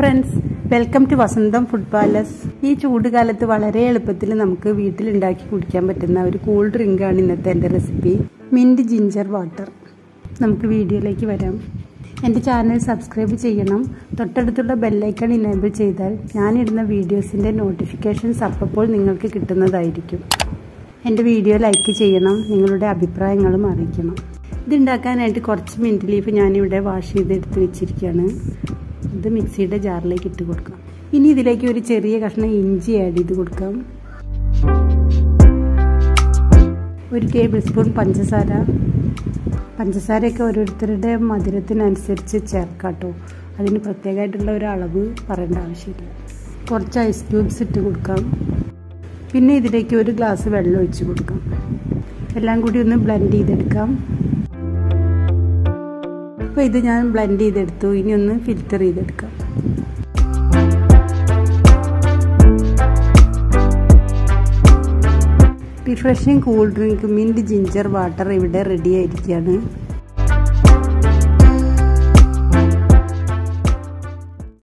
friends welcome to Vasantham food palace ഈ ചൂട് കാലത്ത് വളരെ എളുപ്പത്തിൽ നമുക്ക് വീട്ടിൽ ഉണ്ടാക്കി കുടിക്കാൻ പറ്റുന്ന ഒരു കൂൾ ഡ്രിങ്ക് ആണ് ഇന്നത്തെ എൻ്റെ റെസിപ്പി മിൻറ്റ് ജിഞ്ചർ വാട്ടർ നമുക്ക് വീഡിയോയിലേക്ക് വരാം എൻ്റെ ചാനൽ സബ്സ്ക്രൈബ് ചെയ്യണം തൊട്ടടുത്തുള്ള ബെല്ലൈക്കൺ ഇനേബിൾ ചെയ്താൽ ഞാനിടുന്ന വീഡിയോസിൻ്റെ നോട്ടിഫിക്കേഷൻസ് അപ്പോൾ നിങ്ങൾക്ക് കിട്ടുന്നതായിരിക്കും എൻ്റെ വീഡിയോ ലൈക്ക് ചെയ്യണം നിങ്ങളുടെ അഭിപ്രായങ്ങളും അറിയിക്കണം ഇതുണ്ടാക്കാനായിട്ട് കുറച്ച് മിൻറ്റ് ലീഫ് ഞാനിവിടെ വാഷ് ചെയ്തെടുത്ത് വെച്ചിരിക്കുകയാണ് ഇത് മിക്സിയുടെ ജാറിലേക്ക് ഇട്ട് കൊടുക്കാം ഇനി ഇതിലേക്ക് ഒരു ചെറിയ കഷ്ണം ഇഞ്ചി ആഡ് ചെയ്ത് കൊടുക്കാം ഒരു ടേബിൾ സ്പൂൺ പഞ്ചസാര പഞ്ചസാരയൊക്കെ ഓരോരുത്തരുടെ മധുരത്തിനനുസരിച്ച് ചേർക്കാട്ടോ അതിന് പ്രത്യേകമായിട്ടുള്ള ഒരു അളവ് പറയേണ്ട ആവശ്യമില്ല കുറച്ച് ഐസ് ക്യൂബ്സ് ഇട്ട് കൊടുക്കാം പിന്നെ ഇതിലേക്ക് ഒരു ഗ്ലാസ് വെള്ളം ഒഴിച്ച് കൊടുക്കാം എല്ലാം കൂടി ഒന്ന് ബ്ലെൻഡ് ചെയ്തെടുക്കാം അപ്പോൾ ഇത് ഞാൻ ബ്ലെൻഡ് ചെയ്തെടുത്തു ഇനി ഒന്ന് ഫിൽറ്റർ ചെയ്തെടുക്കാം refreshing cool drink mint ginger water ഇവിടെ റെഡി ആയിരിക്കുകയാണ്